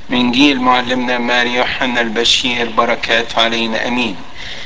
من جيل معلمنا ماري يوحنا البشير بركات علينا امين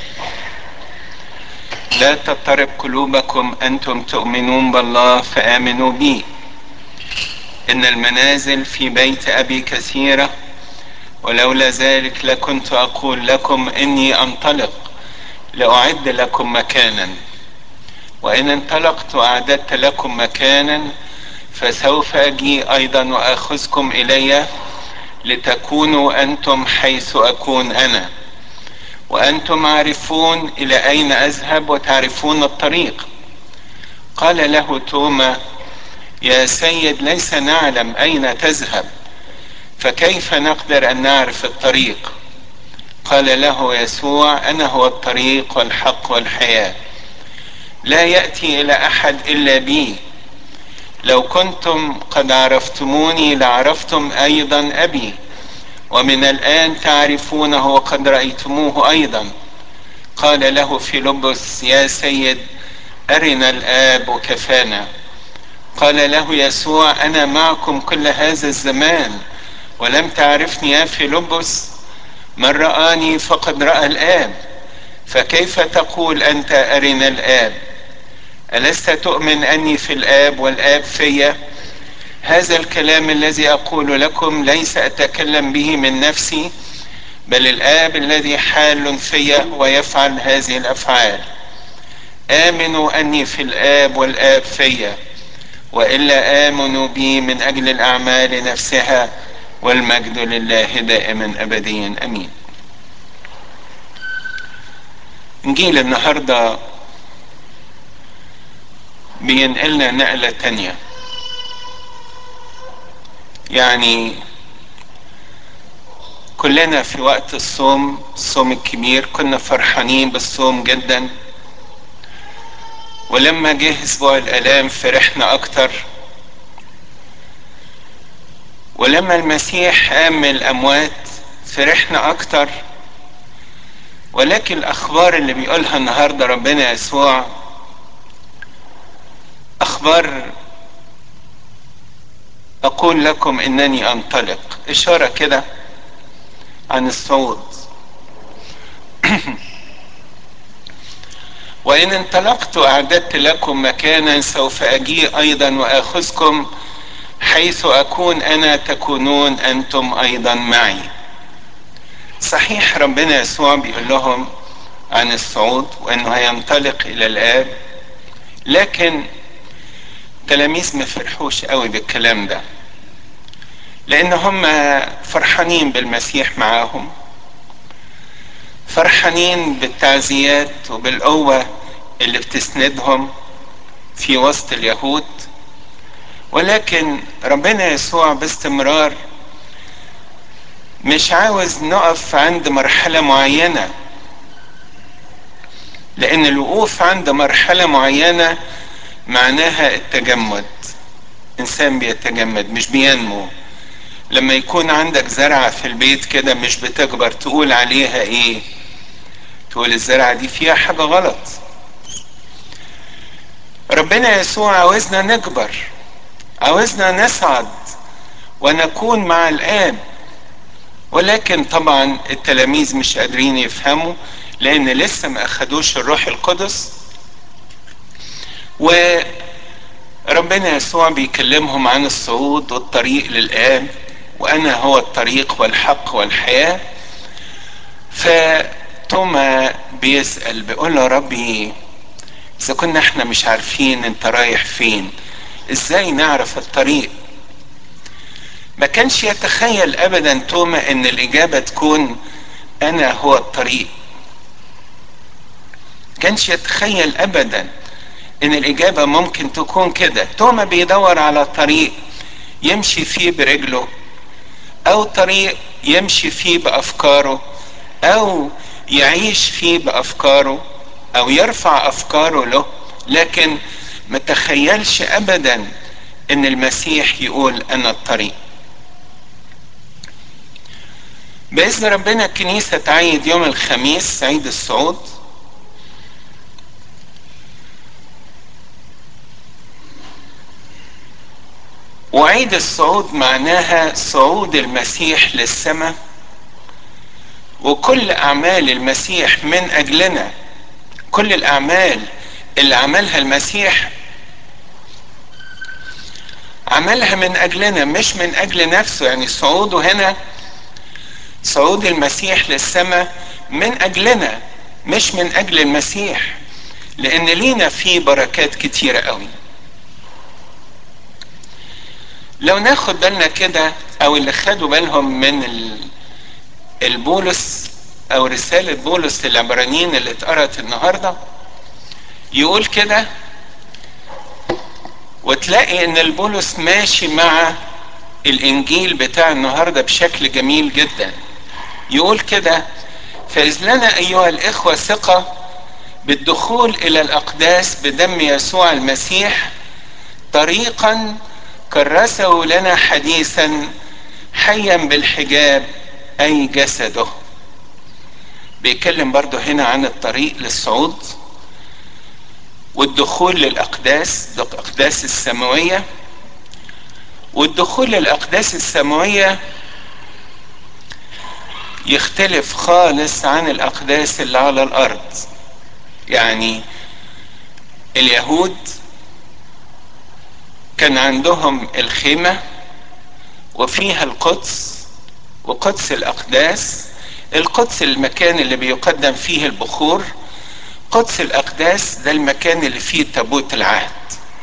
لا تضطرب قلوبكم انتم تؤمنون بالله فامنوا بي ان المنازل في بيت ابي كثيره ولولا ذلك لكنت اقول لكم اني انطلق لاعد لكم مكانا وان انطلقت واعددت لكم مكانا فسوف اجي ايضا واخذكم الي لتكونوا انتم حيث اكون انا وانتم عارفون الى اين اذهب وتعرفون الطريق قال له توما يا سيد ليس نعلم اين تذهب فكيف نقدر ان نعرف الطريق قال له يسوع انا هو الطريق والحق والحياه لا ياتي الى احد الا بي لو كنتم قد عرفتموني لعرفتم ايضا ابي ومن الان تعرفونه وقد رايتموه ايضا قال له فيلبس يا سيد ارنا الاب وكفانا قال له يسوع انا معكم كل هذا الزمان ولم تعرفني يا فيلبس من رآني فقد رأى الآب فكيف تقول أنت أرنا الآب ألست تؤمن أني في الآب والآب في هذا الكلام الذي أقول لكم ليس أتكلم به من نفسي بل الآب الذي حال في ويفعل هذه الأفعال آمنوا أني في الآب والآب في وإلا آمنوا بي من أجل الأعمال نفسها والمجد لله دائما أبديا أمين نجيل النهاردة بينقلنا نقلة تانية يعني كلنا في وقت الصوم الصوم الكبير كنا فرحانين بالصوم جدا ولما جه اسبوع الالام فرحنا اكتر ولما المسيح قام من الاموات فرحنا اكتر ولكن الاخبار اللي بيقولها النهارده ربنا يسوع اخبار اقول لكم انني انطلق اشاره كده عن الصعود وان انطلقت اعددت لكم مكانا سوف اجيء ايضا واخذكم حيث اكون انا تكونون انتم ايضا معي صحيح ربنا يسوع بيقول لهم عن الصعود وانه هينطلق الى الاب لكن التلاميذ ما فرحوش قوي بالكلام ده لان هم فرحانين بالمسيح معاهم فرحانين بالتعزيات وبالقوة اللي بتسندهم في وسط اليهود ولكن ربنا يسوع باستمرار مش عاوز نقف عند مرحلة معينة لأن الوقوف عند مرحلة معينة معناها التجمد إنسان بيتجمد مش بينمو لما يكون عندك زرعة في البيت كده مش بتكبر تقول عليها إيه تقول الزرعة دي فيها حاجة غلط ربنا يسوع عاوزنا نكبر عاوزنا نصعد ونكون مع الآب ولكن طبعا التلاميذ مش قادرين يفهموا لأن لسه ما أخدوش الروح القدس وربنا يسوع بيكلمهم عن الصعود والطريق للآب وأنا هو الطريق والحق والحياة فتوما بيسأل بيقول له ربي إذا كنا احنا مش عارفين انت رايح فين ازاي نعرف الطريق ما كانش يتخيل ابدا توما ان الاجابة تكون انا هو الطريق كانش يتخيل ابدا ان الاجابة ممكن تكون كده توما بيدور على طريق يمشي فيه برجله او طريق يمشي فيه بافكاره او يعيش فيه بافكاره او يرفع افكاره له لكن ما تخيلش ابدا ان المسيح يقول انا الطريق باذن ربنا الكنيسه تعيد يوم الخميس عيد الصعود وعيد عيد الصعود معناها صعود المسيح للسماء وكل اعمال المسيح من اجلنا كل الاعمال اللي عملها المسيح عملها من اجلنا مش من اجل نفسه يعني صعوده هنا صعود المسيح للسماء من اجلنا مش من اجل المسيح لان لينا فيه بركات كتيرة قوي لو ناخد بالنا كده او اللي خدوا بالهم من البولس او رسالة بولس للعبرانيين اللي اتقرت النهاردة يقول كده وتلاقي ان البولس ماشي مع الانجيل بتاع النهاردة بشكل جميل جدا يقول كده فإذ لنا أيها الإخوة ثقة بالدخول إلى الأقداس بدم يسوع المسيح طريقا كرسه لنا حديثا حيا بالحجاب أي جسده بيتكلم برضه هنا عن الطريق للصعود والدخول للأقداس الأقداس السماوية والدخول للأقداس السماوية يختلف خالص عن الأقداس اللي على الأرض يعني اليهود كان عندهم الخيمة وفيها القدس وقدس الأقداس القدس المكان اللي بيقدم فيه البخور قدس الأقداس ده المكان اللي فيه تابوت العهد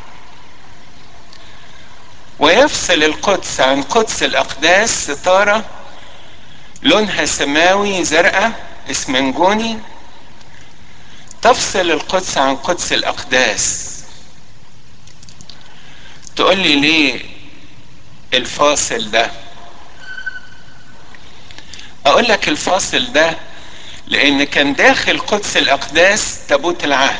ويفصل القدس عن قدس الأقداس ستارة لونها سماوي زرقاء اسمنجوني تفصل القدس عن قدس الأقداس تقول لي ليه الفاصل ده اقول لك الفاصل ده لان كان داخل قدس الاقداس تابوت العهد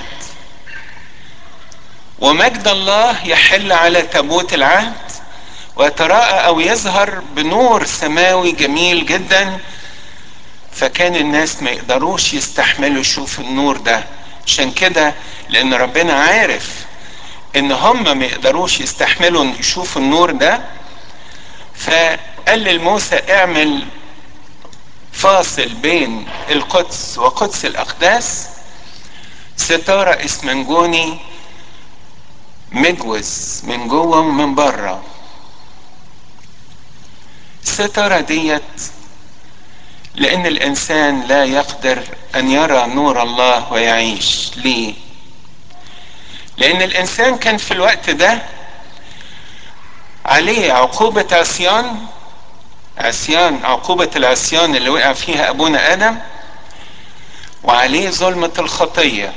ومجد الله يحل على تابوت العهد ويتراءى او يظهر بنور سماوي جميل جدا فكان الناس ما يقدروش يستحملوا يشوفوا النور ده عشان كده لان ربنا عارف ان هم ما يقدروش يستحملوا يشوفوا النور ده فقال لموسى اعمل فاصل بين القدس وقدس الاقداس ستارة اسمنجوني مجوز من جوه ومن بره الستارة ديت لان الانسان لا يقدر ان يرى نور الله ويعيش ليه لان الانسان كان في الوقت ده عليه عقوبة عصيان عصيان عقوبة العصيان اللي وقع فيها ابونا ادم وعليه ظلمة الخطية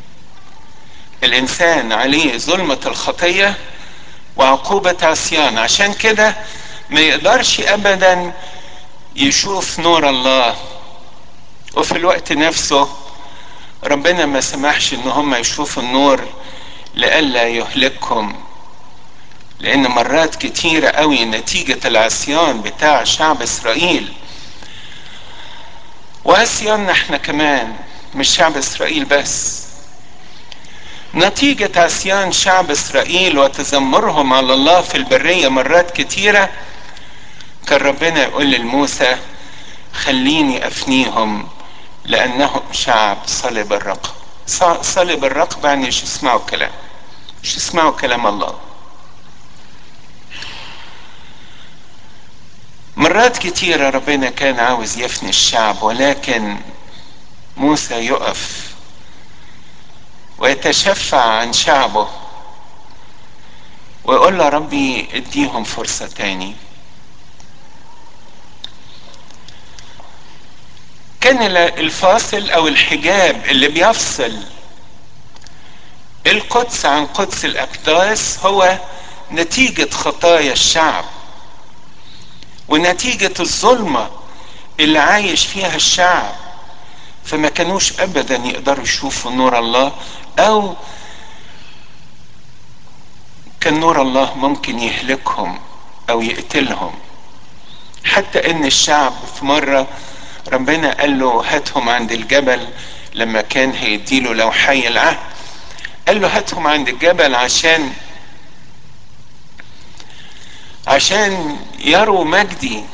الانسان عليه ظلمة الخطية وعقوبة عصيان عشان كده ما يقدرش ابدا يشوف نور الله وفي الوقت نفسه ربنا ما سمحش ان هم يشوفوا النور لئلا يهلكهم لان مرات كتيرة قوي نتيجة العصيان بتاع شعب اسرائيل وعصياننا احنا كمان مش شعب اسرائيل بس نتيجة عصيان شعب اسرائيل وتذمرهم على الله في البرية مرات كتيرة كان ربنا يقول لموسى خليني افنيهم لانهم شعب صلب الرقب صلب الرقبة يعني مش يسمعوا كلام مش يسمعوا كلام الله مرات كتيرة ربنا كان عاوز يفني الشعب ولكن موسى يقف ويتشفع عن شعبه ويقول له ربي اديهم فرصة تاني كان الفاصل او الحجاب اللي بيفصل القدس عن قدس الاقداس هو نتيجة خطايا الشعب ونتيجة الظلمة اللي عايش فيها الشعب فما كانوش ابدا يقدروا يشوفوا نور الله او كان نور الله ممكن يهلكهم او يقتلهم حتى ان الشعب في مرة ربنا قال له هاتهم عند الجبل لما كان هيديله لوحي العهد قال له هاتهم عند الجبل عشان عشان يروا مجدي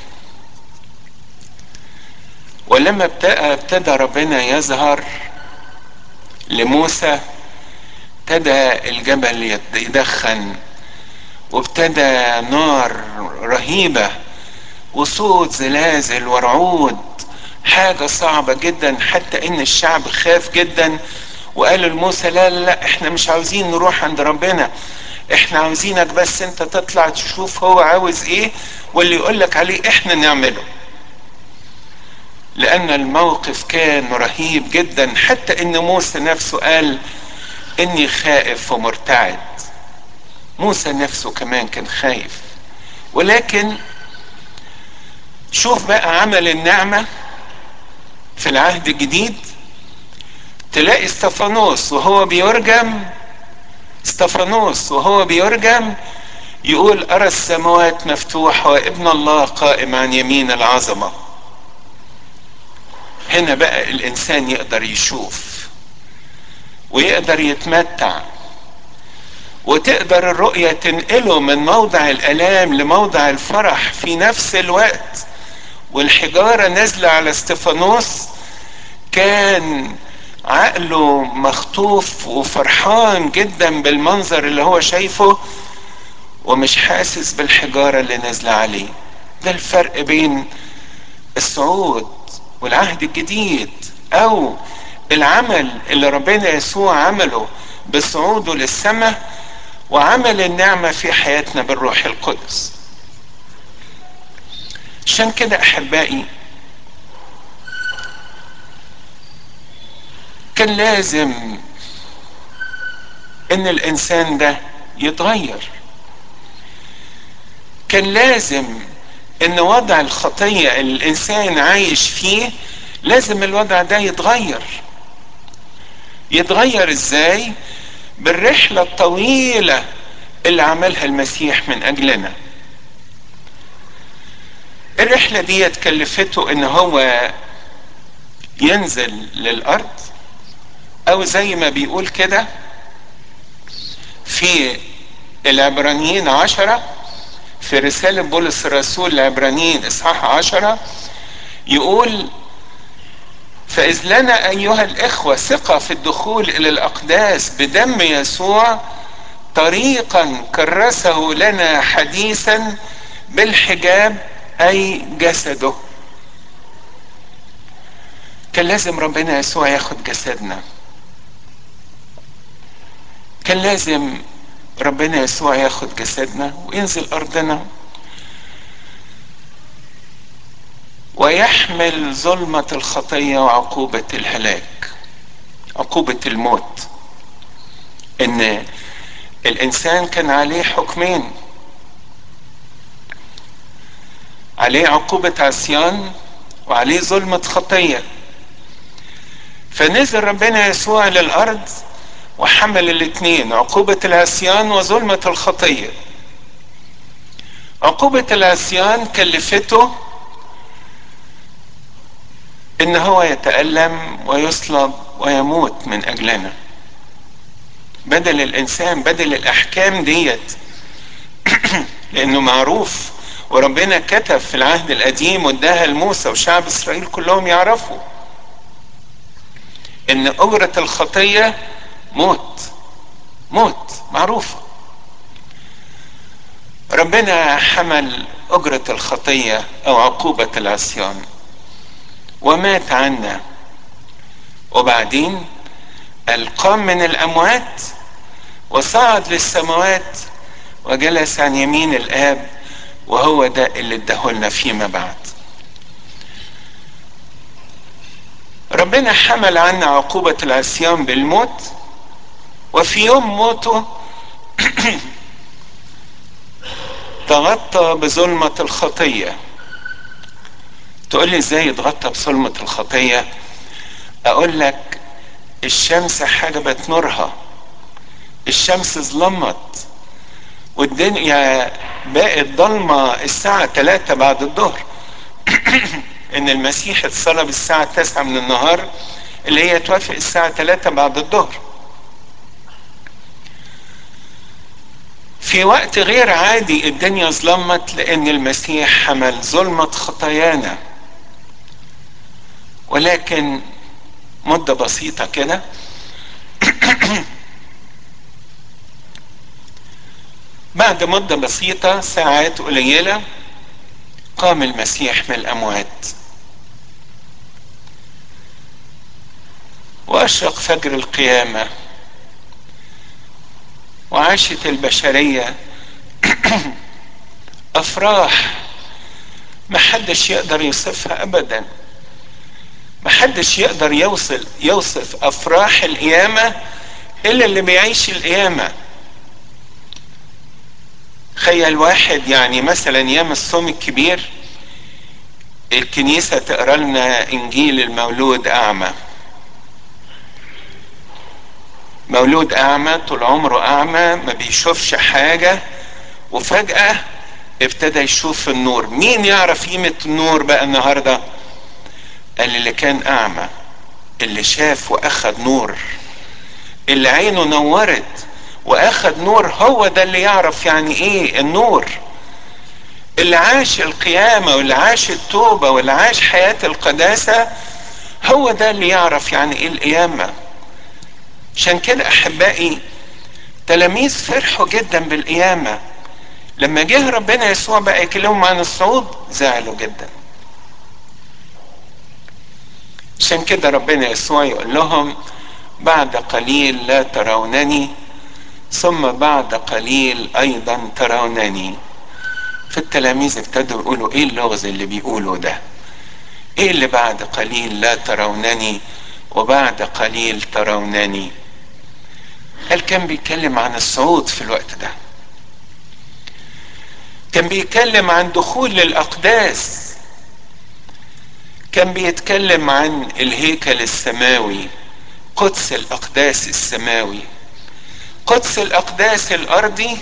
ولما ابتدى ربنا يظهر لموسى ابتدى الجبل يدخن وابتدى نار رهيبة وصوت زلازل ورعود حاجة صعبة جدا حتى ان الشعب خاف جدا وقالوا لموسى لا لا لا احنا مش عاوزين نروح عند ربنا احنا عاوزينك بس انت تطلع تشوف هو عاوز ايه واللي يقولك عليه احنا نعمله لان الموقف كان رهيب جدا حتى ان موسى نفسه قال اني خائف ومرتعد موسى نفسه كمان كان خايف ولكن شوف بقى عمل النعمة في العهد الجديد تلاقي استفانوس وهو بيرجم استفانوس وهو بيرجم يقول أرى السماوات مفتوحة وابن الله قائم عن يمين العظمة هنا بقى الإنسان يقدر يشوف ويقدر يتمتع وتقدر الرؤية تنقله من موضع الآلام لموضع الفرح في نفس الوقت والحجارة نازلة على استفانوس كان عقله مخطوف وفرحان جدا بالمنظر اللي هو شايفه ومش حاسس بالحجارة اللي نازلة عليه ده الفرق بين الصعود والعهد الجديد او العمل اللي ربنا يسوع عمله بصعوده للسماء وعمل النعمة في حياتنا بالروح القدس عشان كده احبائي كان لازم ان الانسان ده يتغير كان لازم ان وضع الخطية اللي الانسان عايش فيه لازم الوضع ده يتغير يتغير ازاي بالرحلة الطويلة اللي عملها المسيح من اجلنا الرحلة دي كلفته ان هو ينزل للارض او زي ما بيقول كده في العبرانيين عشرة في رسالة بولس الرسول العبرانيين اصحاح عشرة يقول فإذ لنا أيها الإخوة ثقة في الدخول إلى الأقداس بدم يسوع طريقا كرسه لنا حديثا بالحجاب أي جسده كان لازم ربنا يسوع ياخد جسدنا كان لازم ربنا يسوع ياخد جسدنا وينزل أرضنا ويحمل ظلمة الخطية وعقوبة الهلاك عقوبة الموت ان الانسان كان عليه حكمين عليه عقوبة عصيان وعليه ظلمة خطية فنزل ربنا يسوع للارض وحمل الاثنين عقوبة العصيان وظلمة الخطية عقوبة العصيان كلفته ان هو يتألم ويصلب ويموت من اجلنا بدل الانسان بدل الاحكام ديت لانه معروف وربنا كتب في العهد القديم واداها لموسى وشعب اسرائيل كلهم يعرفوا ان اجرة الخطية موت موت معروفة ربنا حمل اجرة الخطية او عقوبة العصيان ومات عنا وبعدين القام من الاموات وصعد للسماوات وجلس عن يمين الاب وهو ده اللي اداهولنا فيما بعد ربنا حمل عنا عقوبة العصيان بالموت وفي يوم موته تغطى بظلمة الخطية تقول لي ازاي يتغطى بظلمة الخطية اقول لك الشمس حجبت نورها الشمس ظلمت والدنيا بقت ضلمة الساعة 3 بعد الظهر ان المسيح اتصلب الساعة 9 من النهار اللي هي توافق الساعة 3 بعد الظهر في وقت غير عادي الدنيا ظلمت لان المسيح حمل ظلمة خطايانا ولكن مدة بسيطة كده بعد مدة بسيطة ساعات قليلة قام المسيح من الأموات وأشرق فجر القيامة وعاشت البشرية أفراح محدش يقدر يوصفها أبدا محدش يقدر يوصل يوصف أفراح القيامة إلا اللي بيعيش القيامة تخيل واحد يعني مثلا يوم الصوم الكبير الكنيسة تقرا لنا إنجيل المولود أعمى مولود أعمى طول عمره أعمى ما بيشوفش حاجة وفجأة ابتدى يشوف النور مين يعرف قيمة النور بقى النهاردة قال اللي كان أعمى اللي شاف وأخد نور اللي عينه نورت واخد نور هو ده اللي يعرف يعني ايه النور اللي عاش القيامة واللي عاش التوبة واللي عاش حياة القداسة هو ده اللي يعرف يعني ايه القيامة عشان كده احبائي تلاميذ فرحوا جدا بالقيامة لما جه ربنا يسوع بقى يكلمهم عن الصعود زعلوا جدا عشان كده ربنا يسوع يقول لهم بعد قليل لا ترونني ثم بعد قليل ايضا ترونني فالتلاميذ ابتدوا يقولوا ايه اللغز اللي بيقولوا ده ايه اللي بعد قليل لا ترونني وبعد قليل ترونني قال كان بيتكلم عن الصعود في الوقت ده كان بيتكلم عن دخول للاقداس كان بيتكلم عن الهيكل السماوي قدس الاقداس السماوي قدس الاقداس الارضي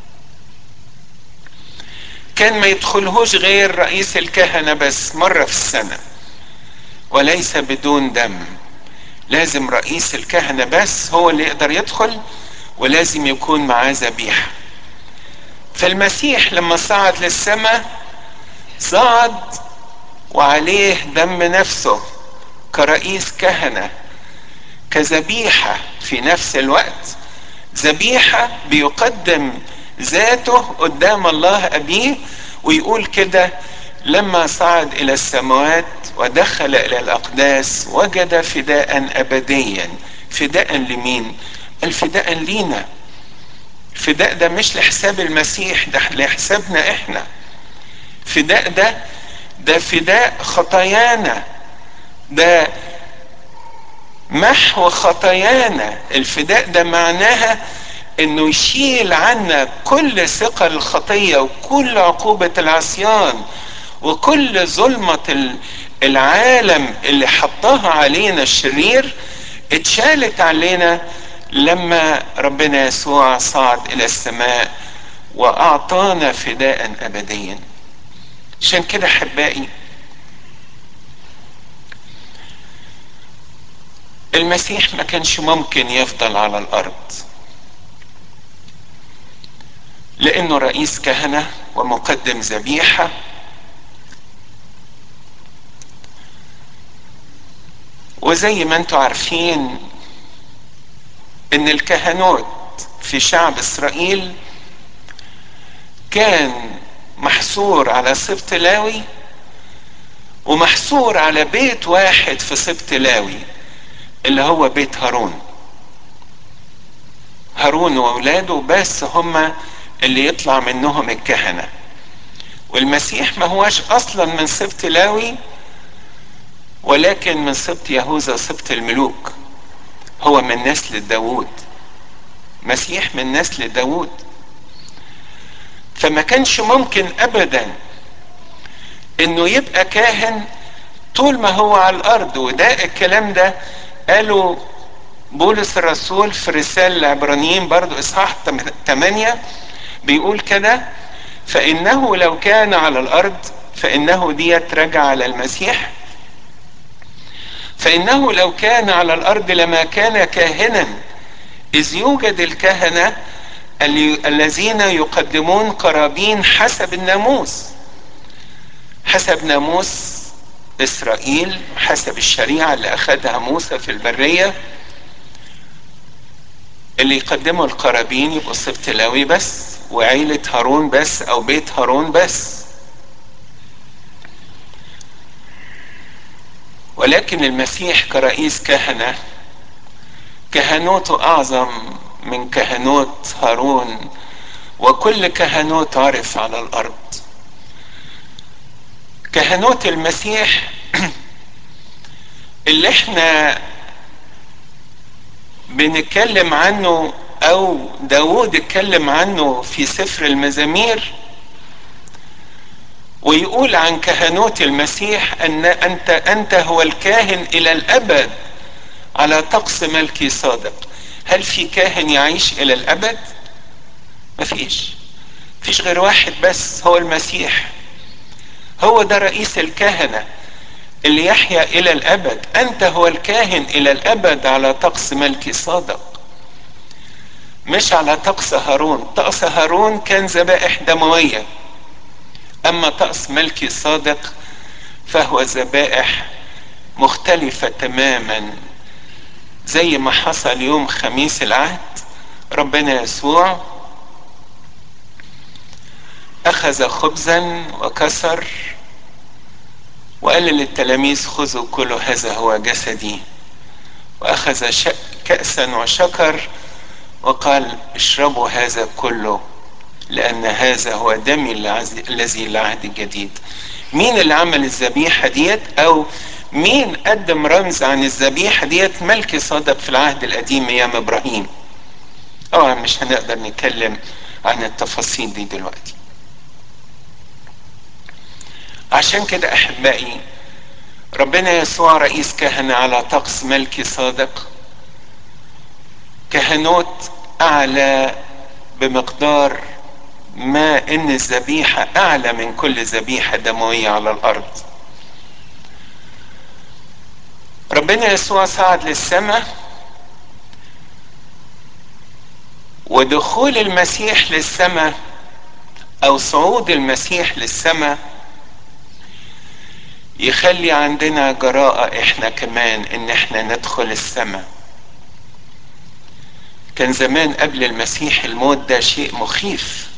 كان ما يدخلهوش غير رئيس الكهنه بس مره في السنه وليس بدون دم لازم رئيس الكهنه بس هو اللي يقدر يدخل ولازم يكون معاه ذبيحه فالمسيح لما صعد للسماء صعد وعليه دم نفسه كرئيس كهنه كذبيحه في نفس الوقت ذبيحه بيقدم ذاته قدام الله ابيه ويقول كده لما صعد الى السماوات ودخل الى الاقداس وجد فداء ابديا فداء لمين الفداء لينا الفداء ده مش لحساب المسيح ده لحسابنا احنا فداء ده ده فداء خطايانا ده محو خطايانا الفداء ده معناها انه يشيل عنا كل ثقل الخطية وكل عقوبة العصيان وكل ظلمة العالم اللي حطها علينا الشرير اتشالت علينا لما ربنا يسوع صعد الى السماء واعطانا فداء ابديا عشان كده احبائي المسيح ما كانش ممكن يفضل على الارض لانه رئيس كهنه ومقدم ذبيحه وزي ما انتم عارفين ان الكهنوت في شعب اسرائيل كان محصور على سبط لاوي ومحصور على بيت واحد في سبط لاوي اللي هو بيت هارون هارون واولاده بس هما اللي يطلع منهم الكهنه والمسيح ما هواش اصلا من سبط لاوي ولكن من سبط يهوذا سبط الملوك هو من نسل داوود مسيح من نسل داوود فما كانش ممكن ابدا انه يبقى كاهن طول ما هو على الارض وده الكلام ده قالوا بولس الرسول في رسالة العبرانيين برضو اصحاح 8 بيقول كده فانه لو كان على الارض فانه ديت رجع على المسيح فانه لو كان على الارض لما كان كاهنا اذ يوجد الكهنه الذين يقدمون قرابين حسب الناموس حسب ناموس اسرائيل حسب الشريعه اللي اخذها موسى في البريه اللي يقدموا القرابين يبقوا سبط لاوي بس وعيله هارون بس او بيت هارون بس ولكن المسيح كرئيس كهنه كهنوته اعظم من كهنوت هارون وكل كهنوت عرف على الارض كهنوت المسيح اللي احنا بنتكلم عنه او داود اتكلم عنه في سفر المزامير ويقول عن كهنوت المسيح ان انت انت هو الكاهن الى الابد على طقس ملكي صادق هل في كاهن يعيش الى الابد مفيش مفيش غير واحد بس هو المسيح هو ده رئيس الكهنة اللي يحيا الى الابد انت هو الكاهن الى الابد على طقس ملكي صادق مش على طقس هارون طقس هارون كان ذبائح دموية اما طقس ملكي صادق فهو ذبائح مختلفة تماما زي ما حصل يوم خميس العهد ربنا يسوع اخذ خبزا وكسر وقال للتلاميذ خذوا كل هذا هو جسدي واخذ كأسا وشكر وقال اشربوا هذا كله لان هذا هو دمي الذي للعهد الجديد مين اللي عمل الذبيحة ديت او مين قدم رمز عن الذبيحة ديت ملك صادق في العهد القديم ايام ابراهيم طبعا مش هنقدر نتكلم عن التفاصيل دي دلوقتي عشان كده احبائي ربنا يسوع رئيس كهنة على طقس ملكي صادق كهنوت اعلى بمقدار ما ان الذبيحة اعلى من كل ذبيحة دموية على الارض ربنا يسوع صعد للسماء ودخول المسيح للسماء او صعود المسيح للسماء يخلي عندنا جراءة احنا كمان ان احنا ندخل السماء كان زمان قبل المسيح الموت ده شيء مخيف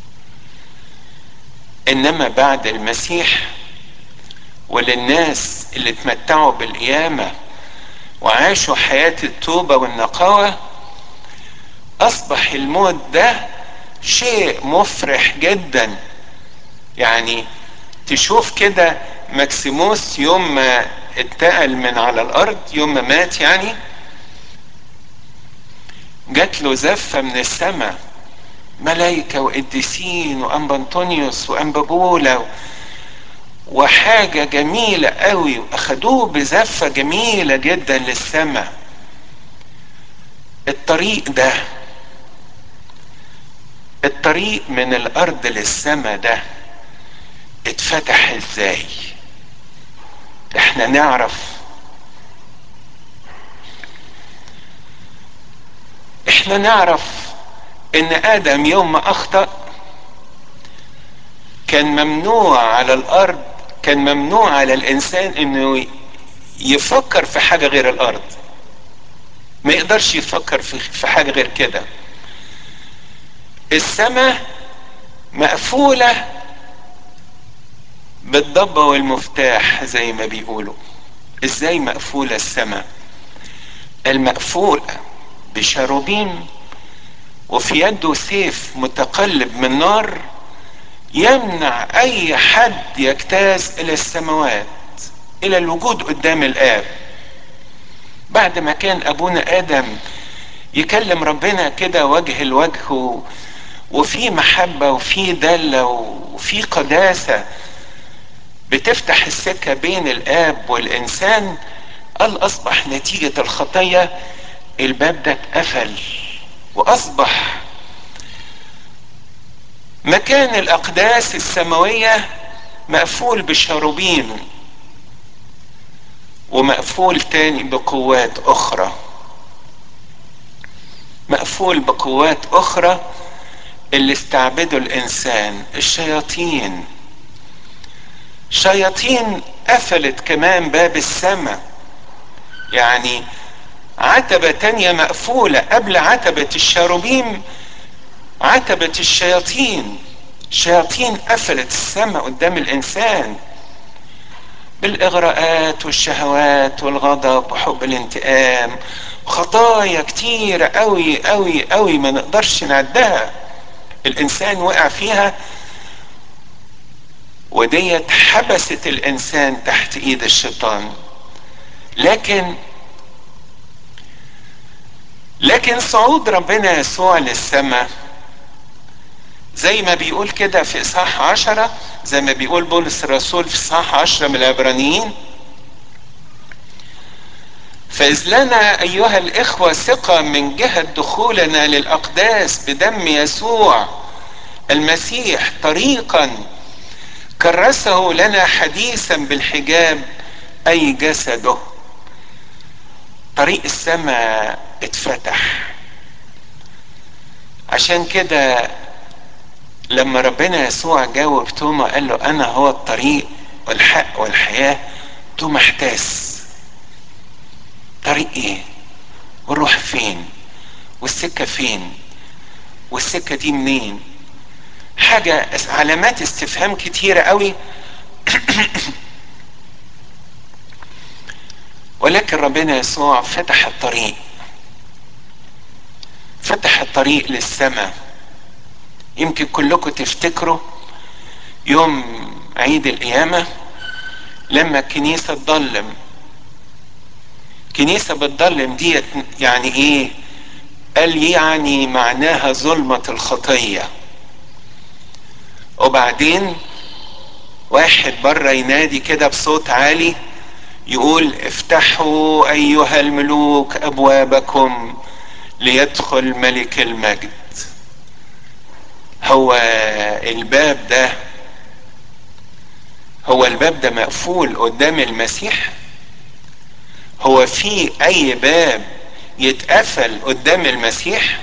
انما بعد المسيح وللناس اللي اتمتعوا بالقيامة وعاشوا حياة التوبة والنقاوة اصبح الموت ده شيء مفرح جدا يعني تشوف كده ماكسيموس يوم ما اتقل من على الارض يوم ما مات يعني جات له زفه من السماء ملائكه وقديسين وانبا انطونيوس وانبا بولا وحاجه جميله قوي واخدوه بزفه جميله جدا للسماء الطريق ده الطريق من الارض للسماء ده اتفتح ازاي احنا نعرف احنا نعرف ان ادم يوم ما اخطأ كان ممنوع على الارض كان ممنوع على الانسان انه يفكر في حاجة غير الارض ما يقدرش يفكر في, في حاجة غير كده السماء مقفولة بالضبة والمفتاح زي ما بيقولوا ازاي مقفولة السماء المقفولة بشاروبين وفي يده سيف متقلب من نار يمنع اي حد يجتاز الى السماوات الى الوجود قدام الاب بعد ما كان ابونا ادم يكلم ربنا كده وجه الوجه وفي محبة وفي دلة وفي قداسة بتفتح السكة بين الآب والإنسان قال أصبح نتيجة الخطية الباب ده اتقفل وأصبح مكان الأقداس السماوية مقفول بالشاروبين ومقفول تاني بقوات أخرى مقفول بقوات أخرى اللي استعبدوا الانسان الشياطين شياطين قفلت كمان باب السماء يعني عتبة تانية مقفولة قبل عتبة الشاروبيم عتبة الشياطين شياطين قفلت السماء قدام الإنسان بالإغراءات والشهوات والغضب وحب الانتقام خطايا كتيرة قوي قوي قوي ما نقدرش نعدها الإنسان وقع فيها وديت حبست الإنسان تحت إيد الشيطان لكن لكن صعود ربنا يسوع للسماء زي ما بيقول كده في إصحاح عشرة زي ما بيقول بولس الرسول في إصحاح عشرة من العبرانيين فإذ لنا أيها الإخوة ثقة من جهة دخولنا للأقداس بدم يسوع المسيح طريقا كرسه لنا حديثا بالحجاب أي جسده طريق السماء اتفتح عشان كده لما ربنا يسوع جاوب توما قال له انا هو الطريق والحق والحياه توما احتاس طريق ايه ونروح فين والسكه فين والسكه دي منين حاجه علامات استفهام كتيره قوي ولكن ربنا يسوع فتح الطريق فتح الطريق للسماء يمكن كلكم تفتكروا يوم عيد القيامة لما الكنيسة تضلم كنيسة بتضلم ديت يعني ايه قال يعني معناها ظلمة الخطية وبعدين واحد بره ينادي كده بصوت عالي يقول افتحوا ايها الملوك ابوابكم ليدخل ملك المجد هو الباب ده هو الباب ده مقفول قدام المسيح هو في اي باب يتقفل قدام المسيح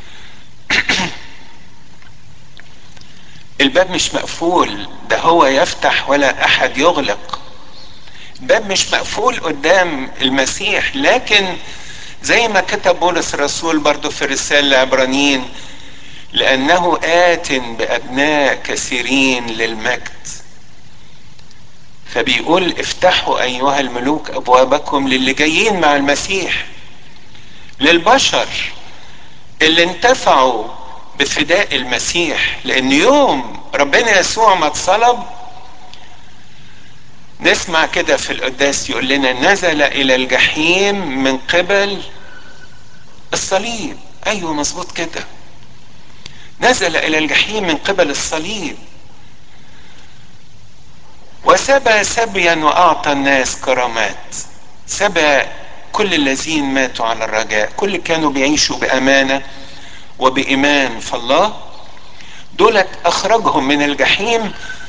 الباب مش مقفول ده هو يفتح ولا احد يغلق الباب مش مقفول قدام المسيح لكن زي ما كتب بولس الرسول برضو في الرسالة العبرانيين لأنه آت بأبناء كثيرين للمجد فبيقول افتحوا أيها الملوك أبوابكم للي جايين مع المسيح للبشر اللي انتفعوا بفداء المسيح لأن يوم ربنا يسوع ما اتصلب نسمع كده في القداس يقول لنا نزل إلى الجحيم من قبل الصليب أيوه مظبوط كده نزل الى الجحيم من قبل الصليب وسبى سبيا واعطى الناس كرامات سبى كل الذين ماتوا على الرجاء كل كانوا بيعيشوا بامانه وبايمان في الله دولت اخرجهم من الجحيم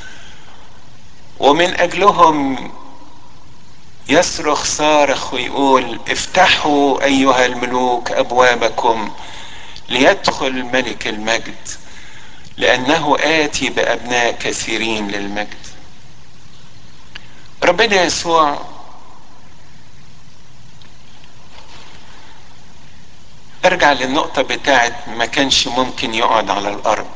ومن اجلهم يصرخ صارخ ويقول افتحوا ايها الملوك ابوابكم ليدخل ملك المجد لانه اتي بابناء كثيرين للمجد ربنا يسوع ارجع للنقطه بتاعت ما كانش ممكن يقعد على الارض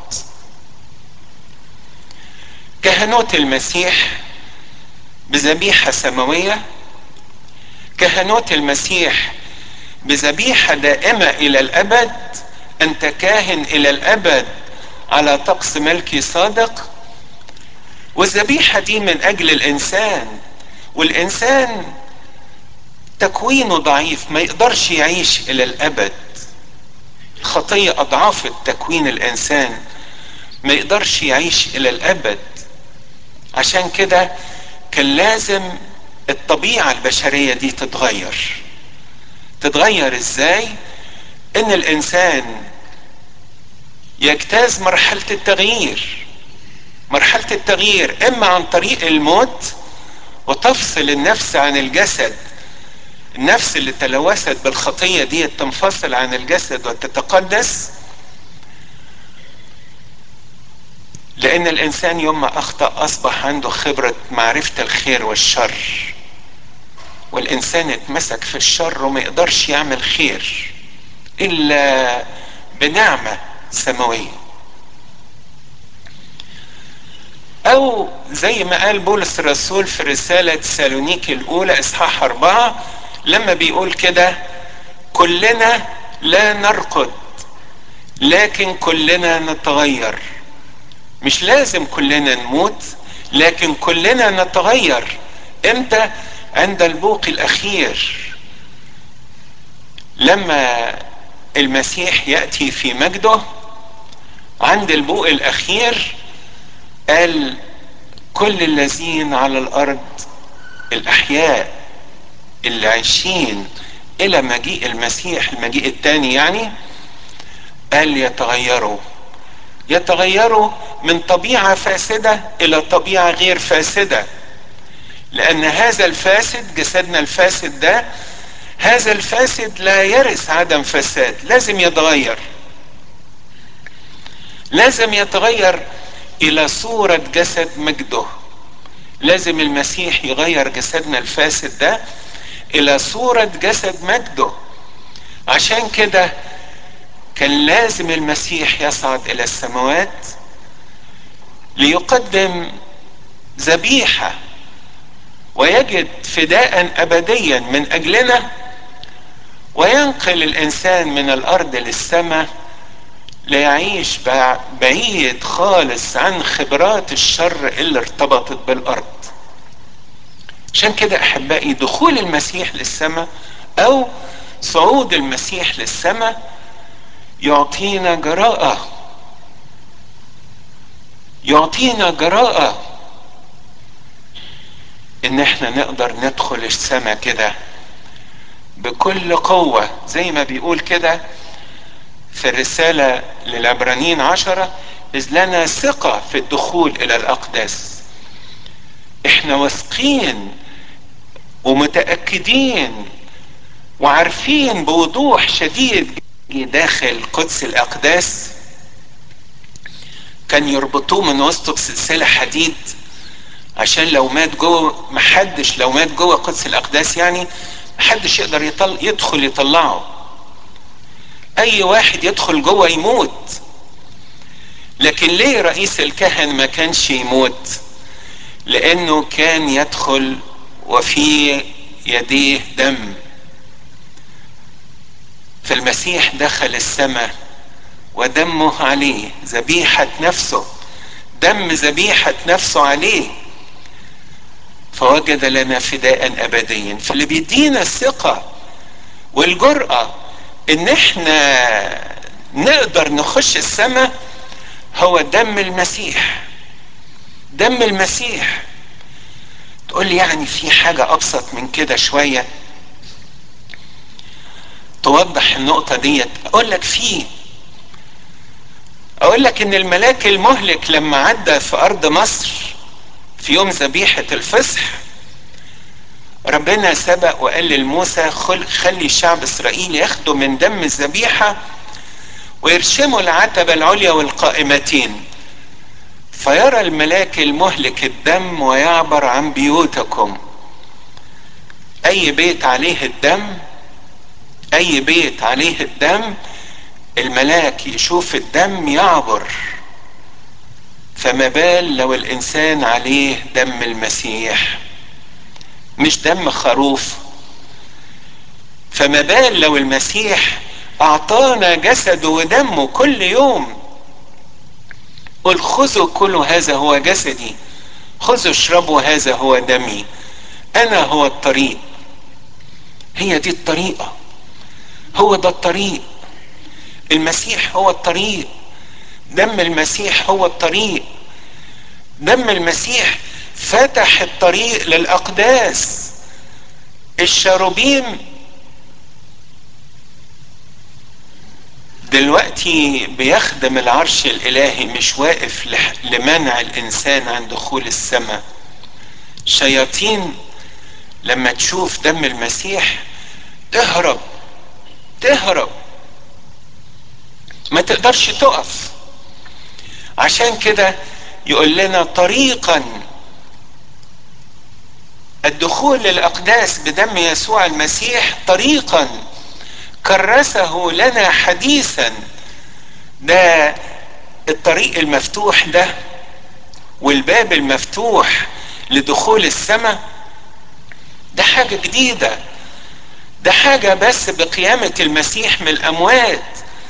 كهنوت المسيح بذبيحه سماويه كهنوت المسيح بذبيحه دائمه الى الابد انت كاهن الى الابد على طقس ملكي صادق والذبيحه دي من اجل الانسان والانسان تكوينه ضعيف ما يقدرش يعيش الى الابد الخطيه اضعافت تكوين الانسان ما يقدرش يعيش الى الابد عشان كده كان لازم الطبيعه البشريه دي تتغير تتغير ازاي ان الانسان يجتاز مرحله التغيير مرحله التغيير اما عن طريق الموت وتفصل النفس عن الجسد النفس اللي تلوثت بالخطيه دي تنفصل عن الجسد وتتقدس لان الانسان يوم ما اخطا اصبح عنده خبره معرفه الخير والشر والانسان اتمسك في الشر وما يقدرش يعمل خير الا بنعمه سماويه او زي ما قال بولس الرسول في رساله سالونيكي الاولى اصحاح اربعه لما بيقول كده كلنا لا نرقد لكن كلنا نتغير مش لازم كلنا نموت لكن كلنا نتغير امتى عند البوق الاخير لما المسيح ياتي في مجده عند البوق الاخير قال كل الذين على الارض الاحياء اللي عايشين الى مجيء المسيح المجيء الثاني يعني قال يتغيروا يتغيروا من طبيعه فاسده الى طبيعه غير فاسده لان هذا الفاسد جسدنا الفاسد ده هذا الفاسد لا يرث عدم فساد لازم يتغير لازم يتغير الى صورة جسد مجده لازم المسيح يغير جسدنا الفاسد ده الى صورة جسد مجده عشان كده كان لازم المسيح يصعد الى السماوات ليقدم ذبيحه ويجد فداء ابديا من اجلنا وينقل الانسان من الارض للسماء ليعيش بعيد خالص عن خبرات الشر اللي ارتبطت بالارض عشان كده احبائي دخول المسيح للسماء او صعود المسيح للسماء يعطينا جراءه يعطينا جراءه ان احنا نقدر ندخل السماء كده بكل قوة زي ما بيقول كده في الرسالة للعبرانيين عشرة إذ لنا ثقة في الدخول إلى الأقداس إحنا واثقين ومتأكدين وعارفين بوضوح شديد داخل قدس الأقداس كان يربطوه من وسطه بسلسلة حديد عشان لو مات جوه محدش لو مات جوه قدس الاقداس يعني محدش يقدر يطل يدخل يطلعه اي واحد يدخل جوه يموت لكن ليه رئيس الكهنة ما كانش يموت لانه كان يدخل وفي يديه دم فالمسيح دخل السماء ودمه عليه ذبيحة نفسه دم ذبيحة نفسه عليه فوجد لنا فداء ابديا فاللي بيدينا الثقة والجرأة ان احنا نقدر نخش السماء هو دم المسيح دم المسيح تقول لي يعني في حاجة ابسط من كده شوية توضح النقطة ديت اقول لك فيه اقول لك ان الملاك المهلك لما عدى في ارض مصر في يوم ذبيحة الفصح ربنا سبق وقال لموسى خلي الشعب اسرائيل ياخدوا من دم الذبيحة ويرشموا العتبة العليا والقائمتين فيرى الملاك المهلك الدم ويعبر عن بيوتكم اي بيت عليه الدم اي بيت عليه الدم الملاك يشوف الدم يعبر فما بال لو الانسان عليه دم المسيح مش دم خروف فما بال لو المسيح اعطانا جسده ودمه كل يوم قل خذوا كلوا هذا هو جسدي خذوا اشربوا هذا هو دمي انا هو الطريق هي دي الطريقه هو ده الطريق المسيح هو الطريق دم المسيح هو الطريق دم المسيح فتح الطريق للاقداس الشاروبيم دلوقتي بيخدم العرش الالهي مش واقف لمنع الانسان عن دخول السماء شياطين لما تشوف دم المسيح تهرب تهرب ما تقدرش تقف عشان كده يقول لنا طريقا الدخول للاقداس بدم يسوع المسيح طريقا كرسه لنا حديثا ده الطريق المفتوح ده والباب المفتوح لدخول السماء ده حاجه جديده ده حاجه بس بقيامه المسيح من الاموات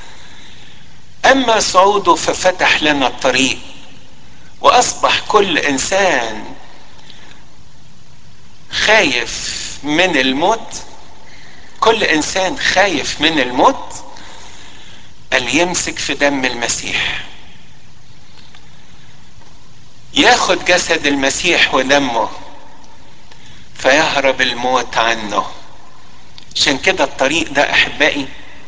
اما صعوده ففتح لنا الطريق واصبح كل انسان خايف من الموت كل انسان خايف من الموت قال يمسك في دم المسيح ياخد جسد المسيح ودمه فيهرب الموت عنه عشان كده الطريق ده احبائي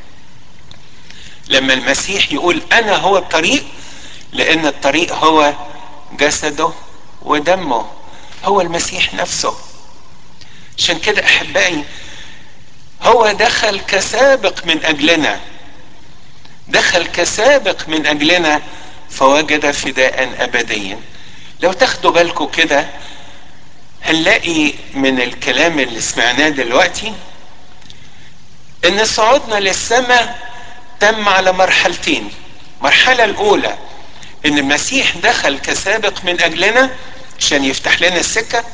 لما المسيح يقول انا هو الطريق لان الطريق هو جسده ودمه هو المسيح نفسه عشان كده احبائي هو دخل كسابق من اجلنا دخل كسابق من اجلنا فوجد فداء ابديا لو تاخدوا بالكم كده هنلاقي من الكلام اللي سمعناه دلوقتي ان صعودنا للسماء تم على مرحلتين المرحلة الاولى ان المسيح دخل كسابق من اجلنا عشان يفتح لنا السكة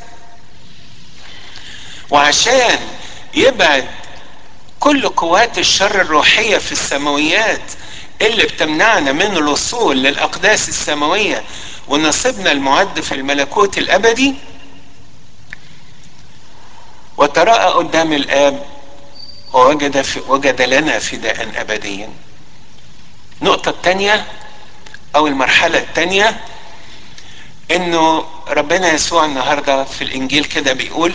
وعشان يبعد كل قوات الشر الروحية في السماويات اللي بتمنعنا من الوصول للأقداس السماوية ونصيبنا المعد في الملكوت الأبدي وتراءى قدام الآب ووجد في وجد لنا فداء أبديا النقطة الثانية أو المرحلة الثانية إنه ربنا يسوع النهاردة في الإنجيل كده بيقول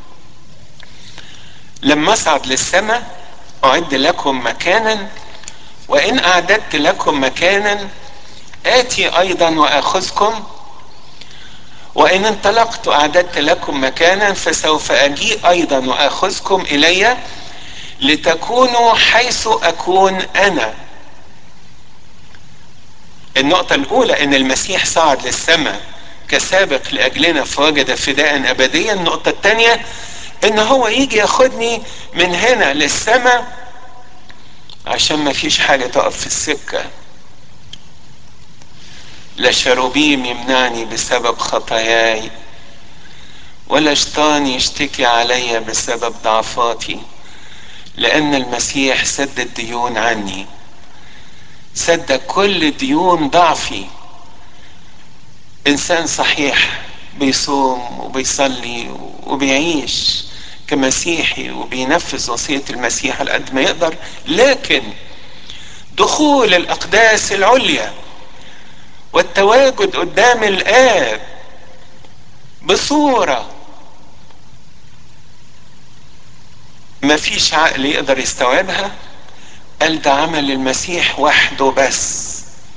لما اصعد للسماء اعد لكم مكانا وان اعددت لكم مكانا اتي ايضا واخذكم وان انطلقت اعددت لكم مكانا فسوف اجيء ايضا واخذكم الي لتكونوا حيث اكون انا النقطة الأولى إن المسيح صعد للسماء كسابق لأجلنا فوجد فداء أبديا النقطة الثانية ان هو يجي ياخدني من هنا للسماء عشان ما فيش حاجة تقف في السكة لا شروبيم يمنعني بسبب خطاياي ولا شيطان يشتكي عليا بسبب ضعفاتي لأن المسيح سد الديون عني سد كل ديون ضعفي إنسان صحيح بيصوم وبيصلي وبيعيش كمسيحي وبينفذ وصية المسيح على قد ما يقدر لكن دخول الأقداس العليا والتواجد قدام الآب بصورة ما فيش عقل يقدر يستوعبها قال ده عمل المسيح وحده بس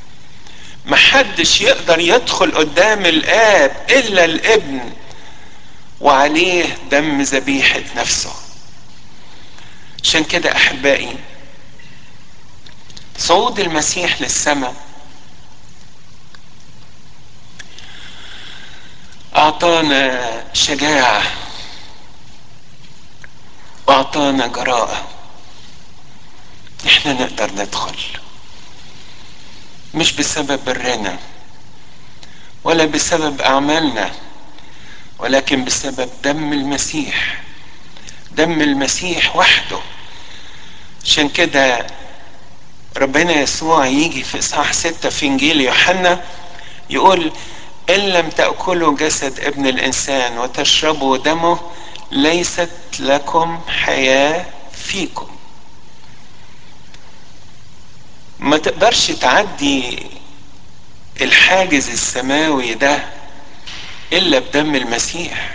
محدش يقدر يدخل قدام الآب إلا الابن وعليه دم ذبيحة نفسه عشان كده أحبائي صعود المسيح للسماء أعطانا شجاعة وأعطانا جراءة إحنا نقدر ندخل مش بسبب برنا ولا بسبب أعمالنا ولكن بسبب دم المسيح دم المسيح وحده عشان كده ربنا يسوع يجي في إصحاح ستة في إنجيل يوحنا يقول إن لم تأكلوا جسد ابن الإنسان وتشربوا دمه ليست لكم حياة فيكم ما تقدرش تعدي الحاجز السماوي ده إلا بدم المسيح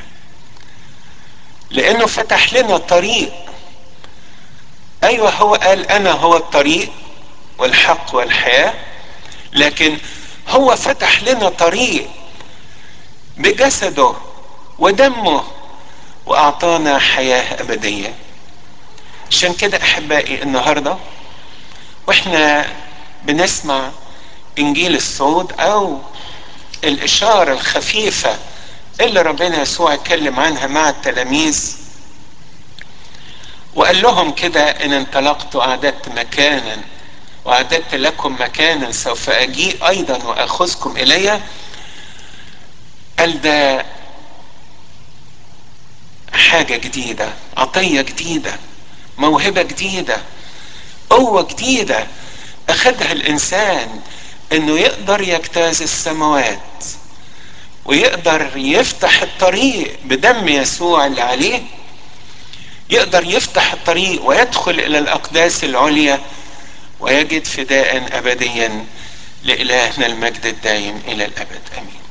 لأنه فتح لنا طريق أيوة هو قال أنا هو الطريق والحق والحياة لكن هو فتح لنا طريق بجسده ودمه وأعطانا حياة أبدية عشان كده أحبائي النهاردة وإحنا بنسمع إنجيل الصعود أو الإشارة الخفيفة اللي ربنا يسوع اتكلم عنها مع التلاميذ وقال لهم كده إن انطلقت وأعددت مكانا وأعددت لكم مكانا سوف أجيء أيضا وأخذكم إلي قال ده حاجة جديدة عطية جديدة موهبة جديدة قوة جديدة أخدها الإنسان إنه يقدر يجتاز السماوات ويقدر يفتح الطريق بدم يسوع اللي عليه يقدر يفتح الطريق ويدخل إلى الأقداس العليا ويجد فداء أبديا لإلهنا المجد الدائم إلى الأبد آمين